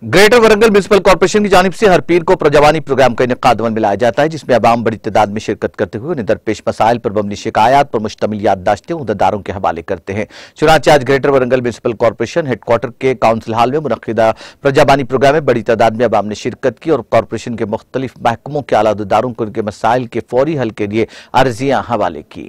Greater Warangal municipal corporation की जानिब से हर पीर को प्रजावानी प्रोग्राम का इनका अमल में लाया जाता है जिसमें अवाम बड़ी तादाद में शिरकत करते हुए उन्हें दरपेश मसाइल पर मबनी शिकायत पर मुश्तमिल याददाश्तें उहदेदारों के हवाले करते हैं चुनाचे आज greater Warangal municipal corporation headquarter के काउंसिल हॉल में मुनदा प्रजावानी प्रोग्राम में बड़ी तादाद में अवाम ने शिरकत की और कॉर्पोरेशन के मुख्तलिफ महकमों के आला उहदेदारों को उनके मसाइल के फौरी हल के लिए अर्जियां हवाले की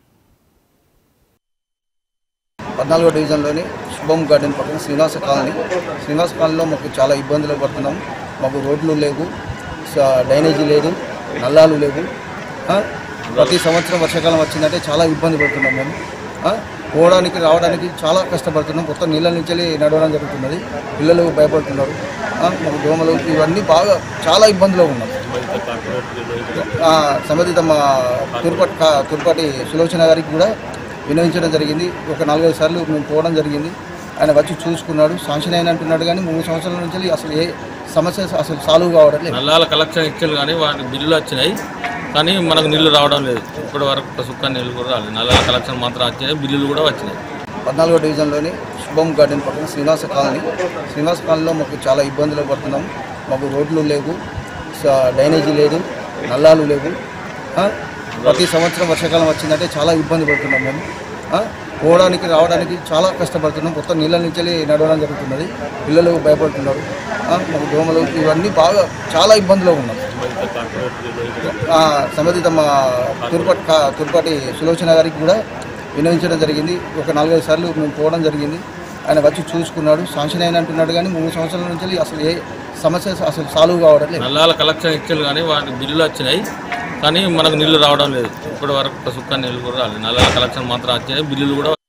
పద్నాలుగో డివిజన్లోని శుభం గార్డెన్ పక్కన శ్రీనివాస కాలనీ శ్రీనివాస కాలనీలో మాకు చాలా ఇబ్బందులు పడుతున్నాం మాకు రోడ్లు లేవు స- డ్రైనేజీ లేదు నల్లాలు లేవు ఆ? ప్రతి సంవత్సరం వర్షాకాలం వచ్చిందంటే చాలా ఇబ్బంది పడుతున్నాం మేము ఆ? పోవడానికి రావడానికి చాలా కష్టపడుతున్నాం మొత్తం నీళ్ళ నుంచి నడవడం జరుగుతున్నది పిల్లలు భయపడుతున్నారు ఆ? మాకు దోమలు ఇవన్నీ బాగా చాలా ఇబ్బందులు ఉన్నాం ఆ, సంబంధిత మా తిరుపతి కా- తిరుపతి సులోచన గారికి కూడా వినవించడం జరిగింది ఒక నాలుగైదు సార్లు మేము పోవడం జరిగింది ఆయన వచ్చి చూసుకున్నాడు శాంక్షన్ అయిన అంటున్నాడు కానీ మూడు సంవత్సరాల నుంచి అసలు ఏ సమస్య అసలు సాల్వ్ కావడం లేదు నల్లాల కలెక్షన్ ఇచ్చారు కానీ వాటి బిల్లులు వచ్చినాయి కానీ మనకు నీళ్లు రావడం లేదు ఇప్పటి వరకు ఒక సుక్క నీళ్ళు కూడా రాలేదు నల్లాల కలెక్షన్ మాత్రం వచ్చినాయి బిల్లులు కూడా వచ్చినాయి పద్నాలుగో డివిజన్లోని శుభం గార్డెన్ పక్కన శ్రీనివాస కాలనీ శ్రీనివాస కాలనీలో మాకు చాలా ఇబ్బందులు పడుతున్నాం మాకు రోడ్లు లేవు స- డ్రైనేజీ లేదు నల్లాలు లేవు ఆ? ప్రతి సంవత్సరం వర్షాకాలం వచ్చిందంటే చాలా ఇబ్బంది పడుతున్నాం మేము ఆ? పోవడానికి రావడానికి చాలా కష్టపడుతున్నాం మొత్తం నీళ్ళ నుంచి నడవడం జరుగుతున్నది పిల్లలు భయపడుతున్నారు ఆ? మాకు దోమలు ఇవన్నీ బాగా చాలా ఇబ్బందులు ఉన్నాం ఆ, సంబంధిత మా తిరుపతి కా- తిరుపతి సులోచన గారికి కూడా వినవించడం జరిగింది ఒక నాలుగైదు సార్లు మేము పోవడం జరిగింది ఆయన వచ్చి చూసుకున్నాడు శాంక్షన్ అయిన అంటున్నాడు కానీ మూడు సంవత్సరాల నుంచి అసలు ఏ సమస్య అసలు సాల్వ్ కావడం లేదు నల్లాల కలెక్షన్ ఇచ్చారు కానీ వాటి బిల్లులు వచ్చినాయి కానీ మనకు నీళ్లు రావడం లేదు ఇప్పటి వరకు ఒక సుక్క నీళ్ళు కూడా రాలేదు నల్లాల కలెక్షన్ మాత్రం వచ్చినాయి బిల్లులు కూడా